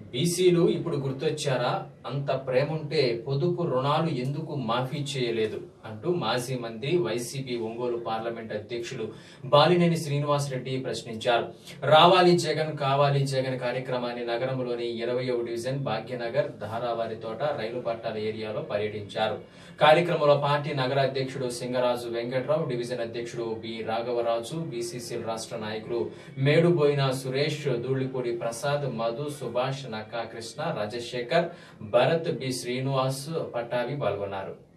బీసీలు ఇప్పుడు గుర్తొచ్చారా అంత ప్రేముంటే పొదుపు రుణాలు ఎందుకు మాఫీ చేయలేదు అంటూ మాజీ మంత్రి వైసీపీ ఒంగోలు పార్లమెంట్ అధ్యక్షులు బాలినేని శ్రీనివాసరెడ్డి ప్రశ్నించారు రావాలి జగన్ కావాలి జగన్ కార్యక్రమాన్ని నగరంలోని ఇరవయవ డివిజన్ భాగ్యనగర్ ధారావారి తోట రైలు పట్టాల ఏరియాలో పర్యటించారు కార్యక్రమంలో పార్టీ నగర అధ్యక్షుడు సింగరాజు వెంకట్రావు డివిజన్ అధ్యక్షుడు బి రాఘవరాజు బీసీసీఎల్ రాష్ట్ర నాయకులు మేడుబోయిన సురేష్ ధూళిపూడి ప్రసాద్ మధు సుభాష్ నక్కా కృష్ణ రాజశేఖర్ భరత్ బి శ్రీనివాస్ పట్టాభి పాల్గొన్నారు